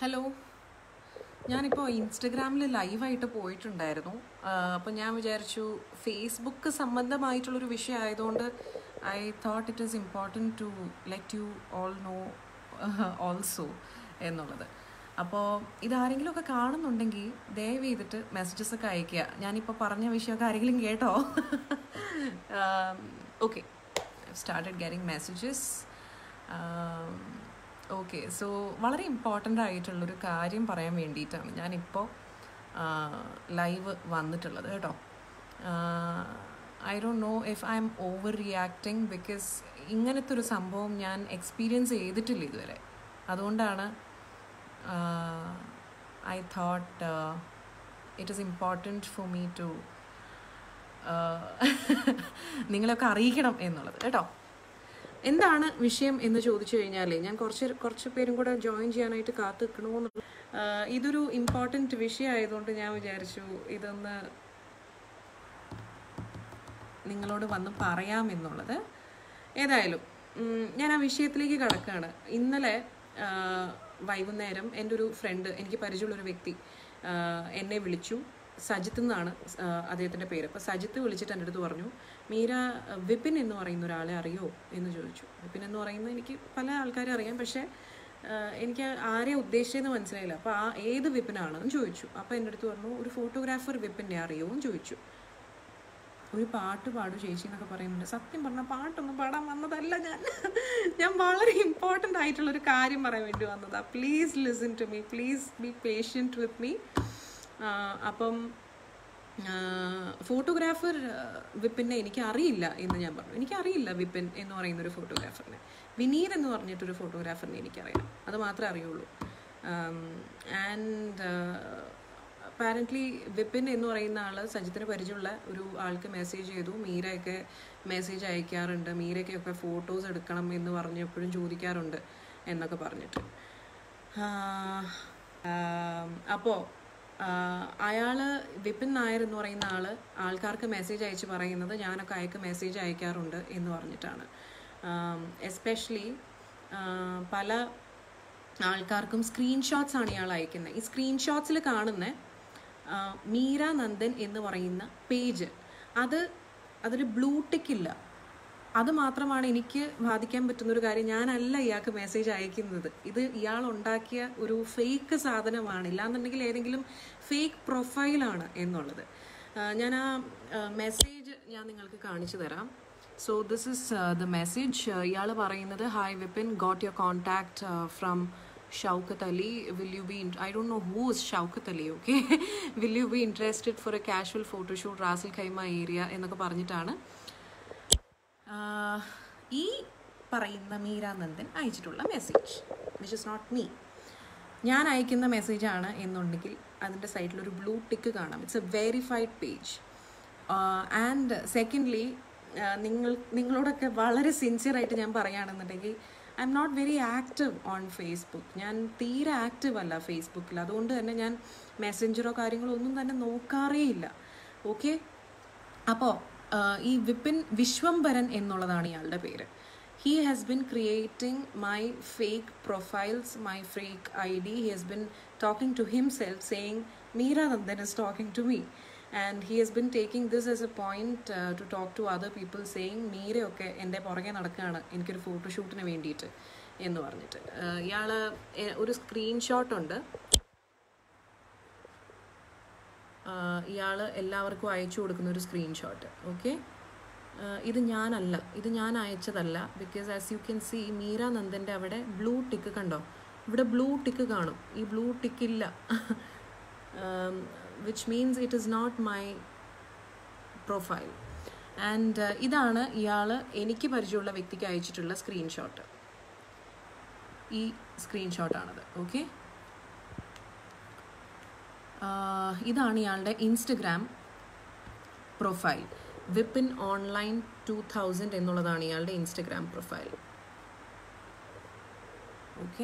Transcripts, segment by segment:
hello ഞാനിപ്പോൾ ഇൻസ്റ്റഗ്രാമിൽ ലൈവായിട്ട് പോയിട്ടുണ്ടായിരുന്നു അപ്പോൾ ഞാൻ വിചാരിച്ചു ഫേസ്ബുക്ക് സംബന്ധമായിട്ടുള്ളൊരു വിഷയം ആയതുകൊണ്ട് I thought it is important to let you all know also എന്നുള്ളത് അപ്പോൾ ഇതാരെങ്കിലും ഒക്കെ കാണുന്നുണ്ടെങ്കിൽ ദയവ് ചെയ്തിട്ട് മെസ്സേജസ് ഒക്കെ അയയ്ക്കുക ഞാനിപ്പോൾ പറഞ്ഞ വിഷയമൊക്കെ ആരെങ്കിലും കേട്ടോ okay started getting messages okay so വളരെ ഇമ്പോർട്ടൻ്റ് ആയിട്ടുള്ളൊരു കാര്യം പറയാൻ വേണ്ടിയിട്ടാണ് ഞാനിപ്പോൾ ലൈവ് വന്നിട്ടുള്ളത് കേട്ടോ I don't know if I'm overreacting because ഇങ്ങനത്തെ ഒരു സംഭവം ഞാൻ എക്സ്പീരിയൻസ് ചെയ്തിട്ടില്ല ഇതുവരെ അതുകൊണ്ടാണ് I thought it is important for me to നിങ്ങളൊക്കെ അറിയിക്കണം എന്നുള്ളത് കേട്ടോ എന്താണ് വിഷയം എന്ന് ചോദിച്ചു കഴിഞ്ഞാൽ ഞാൻ കുറച്ച് കുറച്ച് പേരും കൂടെ ജോയിൻ ചെയ്യാനായിട്ട് കാത്തു നിൽക്കണമെന്നുള്ള ഇതൊരു ഇമ്പോർട്ടൻറ്റ് വിഷയമായതുകൊണ്ട് ഞാൻ വിചാരിച്ചു ഇതൊന്ന് നിങ്ങളോട് വന്ന് പറയാമെന്നുള്ളത് ഏതായാലും ഉം, ഞാൻ ആ വിഷയത്തിലേക്ക് കടക്കുകയാണ് ഇന്നലെ ആ, വൈകുന്നേരം എൻ്റെ ഒരു ഫ്രണ്ട് എനിക്ക് പരിചയമുള്ളൊരു വ്യക്തി ആ, എന്നെ വിളിച്ചു സജിത്ത് എന്നാണ് ആ, അദ്ദേഹത്തിൻ്റെ പേര് അപ്പോൾ സജിത്ത് വിളിച്ചിട്ട് എൻ്റെ അടുത്ത് പറഞ്ഞു മീര വിപിൻ എന്ന് പറയുന്ന ഒരാളെ അറിയോ എന്ന് ചോദിച്ചു വിപിൻ എന്ന് പറയുന്നത് എനിക്ക് പല ആൾക്കാരെ അറിയാം പക്ഷേ ആ, എനിക്ക് ആരെ ഉദ്ദേശിച്ചതെന്ന് മനസ്സിലായില്ല അപ്പോൾ ആ ഏത് വിപിനാണെന്ന് ചോദിച്ചു അപ്പോൾ എൻ്റെ അടുത്ത് പറഞ്ഞു ഒരു ഫോട്ടോഗ്രാഫർ വിപിനെ അറിയോ എന്ന് ചോദിച്ചു ഒരു പാട്ട് പാടു ചേച്ചി എന്നൊക്കെ പറയുന്നുണ്ട് സത്യം പറഞ്ഞാൽ പാട്ടൊന്നും പാടാൻ വന്നതല്ല ഞാൻ ഞാൻ വളരെ ഇമ്പോർട്ടൻ്റ് ആയിട്ടുള്ള ഒരു കാര്യം പറയാൻ വേണ്ടി വന്നതാ please listen to me please be patient with me അപ്പം ഫോട്ടോഗ്രാഫർ വിപിനെ എനിക്ക് അറിയില്ല എന്ന് ഞാൻ പറഞ്ഞു എനിക്കറിയില്ല വിപിൻ എന്ന് പറയുന്ന ഒരു ഫോട്ടോഗ്രാഫറിനെ വിനീത് എന്ന് പറഞ്ഞിട്ടൊരു ഫോട്ടോഗ്രാഫറിനെ എനിക്കറിയാം അത് മാത്രമേ അറിയുള്ളൂ ആൻഡ് അപ്പാരൻ്റ്ലി വിപിൻ എന്ന് പറയുന്ന ആൾ സജിത്തിന് പരിചയമുള്ള ഒരു ആൾക്ക് മെസ്സേജ് ചെയ്തു മീരയൊക്കെ മെസ്സേജ് അയക്കാറുണ്ട് മീരയ്ക്കൊക്കെ ഫോട്ടോസ് എടുക്കണം എന്ന് പറഞ്ഞ് എപ്പോഴും ചോദിക്കാറുണ്ട് എന്നൊക്കെ പറഞ്ഞിട്ട് അപ്പോൾ അയാൾ വിപിൻ നായർ എന്ന് പറയുന്ന ആൾ ആൾക്കാർക്ക് മെസ്സേജ് അയച്ച് പറയുന്നത് ഞാനൊക്കെ അയക്ക് മെസ്സേജ് അയക്കാറുണ്ട് എന്ന് പറഞ്ഞിട്ടാണ് എസ്പെഷ്യലി പല ആൾക്കാർക്കും സ്ക്രീൻഷോട്ട്സ് ആണ് ഇയാൾ അയക്കുന്നത് ഈ സ്ക്രീൻഷോട്ട്സിൽ കാണുന്ന ആ, മീര നന്ദൻ എന്ന് പറയുന്ന പേജ് അത് അതിൽ ബ്ലൂ ടിക്ക് ഇല്ല അത് മാത്രമാണ് എനിക്ക് ബാധിക്കാൻ പറ്റുന്ന ഒരു കാര്യം ഞാനല്ല ഇയാൾക്ക് മെസ്സേജ് അയക്കുന്നത് ഇത് ഇയാൾ ഉണ്ടാക്കിയ ഒരു ഫേക്ക് സാധനമാണ് ഇല്ലാന്നുണ്ടെങ്കിൽ ഏതെങ്കിലും ഫേക്ക് പ്രൊഫൈലാണ് എന്നുള്ളത് ആ, ഞാൻ ആ മെസ്സേജ് ഞാൻ നിങ്ങൾക്ക് കാണിച്ചു തരാം so this is the message ഇയാൾ പറയുന്നത് hi Vipin got your contact from Shoukath Ali will you be I don't know who is Shoukath Ali okay will you be interested for a casual photoshoot Ras al Khaimah area എന്നൊക്കെ പറഞ്ഞിട്ടാണ് ആഹ് ഈ പറയുന്ന മീരാനന്ദൻ അയച്ചിട്ടുള്ള message which is not me ഞാൻ അയക്കുന്ന മെസ്സേജാണ് എന്നുണ്ടെങ്കിൽ അതിൻ്റെ സൈഡിൽ ഒരു ബ്ലൂ ടിക്ക് കാണാം it's a verified page and secondly നിങ്ങൾ നിങ്ങളോടൊക്കെ വളരെ സിൻസിയറായിട്ട് ഞാൻ പറയുകയാണെന്നുണ്ടെങ്കിൽ I'm not very active on Facebook ഞാൻ തീരെ ആക്റ്റീവ് അല്ല ഫേസ്ബുക്കിൽ അതുകൊണ്ട് തന്നെ ഞാൻ മെസ്സഞ്ചറോ കാര്യങ്ങളോ ഒന്നും തന്നെ നോക്കാറേ ഇല്ല ഓക്കെ അപ്പോൾ ഈ വിപിൻ വിശ്വംഭരൻ എന്നുള്ളതാണ് ഇയാളുടെ പേര് he has been creating my fake profiles my fake I D he has been talking to himself saying Meera Nandan is talking to me and he has been taking this as a point to talk to other people saying മീരയൊക്കെ എൻ്റെ പുറകെ നടക്കുകയാണ് എനിക്കൊരു ഫോട്ടോഷൂട്ടിന് വേണ്ടിയിട്ട് എന്ന് പറഞ്ഞിട്ട് ഇയാൾ ഒരു സ്ക്രീൻഷോട്ട് ഉണ്ട് ഇയാൾ എല്ലാവർക്കും അയച്ചു കൊടുക്കുന്ന ഒരു സ്ക്രീൻഷോട്ട് ഓക്കെ ഇത് ഞാനല്ല ഇത് ഞാൻ അയച്ചതല്ല because as you can see Meera നന്ദൻ്റെ അവിടെ ബ്ലൂ ടിക്ക് കണ്ടോ ഇവിടെ ബ്ലൂ ടിക്ക് കാണും ഈ ബ്ലൂ ടിക്ക് ഇല്ല which means it is not my profile and ഇതാണ് ഇയാൾ എനിക്ക് പരിചയമുള്ള വ്യക്തിക്ക് അയച്ചിട്ടുള്ള സ്ക്രീൻഷോട്ട് ഈ സ്ക്രീൻഷോട്ടാണത് ഓക്കെ ആഹ് ഇതാണ് ഇയാളുടെ Instagram profile Vipin online two thousand എന്നുള്ളതാണ് ഇയാളുടെ Instagram profile okay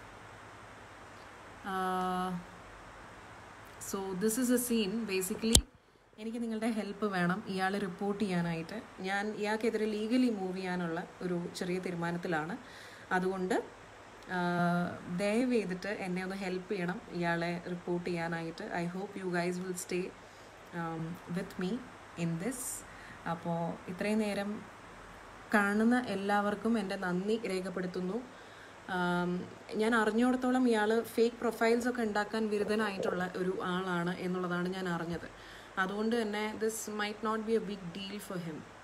so this is a scene basically എനിക്ക് നിങ്ങളുടെ ഹെൽപ്പ് വേണം ഇയാളെ റിപ്പോർട്ട് ചെയ്യാനായിട്ട് ഞാൻ ഇയാൾക്കെതിരെ ലീഗലി മൂവ് ചെയ്യാനുള്ള ഒരു ചെറിയ തീരുമാനത്തിലാണ് അതുകൊണ്ട് ദയവ് ചെയ്തിട്ട് എന്നെ ഒന്ന് ഹെൽപ്പ് ചെയ്യണം ഇയാളെ റിപ്പോർട്ട് ചെയ്യാനായിട്ട് I hope you guys will stay with me in this അപ്പോൾ ഇത്രയും നേരം കാണുന്ന എല്ലാവർക്കും എൻ്റെ നന്ദി രേഖപ്പെടുത്തുന്നു ആം, ഞാൻ അറിഞ്ഞിടത്തോളം ഇയാൾ ഫേക്ക് പ്രൊഫൈൽസ് ഒക്കെ ഉണ്ടാക്കാൻ ബിരുദനായിട്ടുള്ള ഒരു ആളാണ് എന്നുള്ളതാണ് ഞാൻ അറിഞ്ഞത് അതുകൊണ്ട് തന്നെ this might not be a big deal for him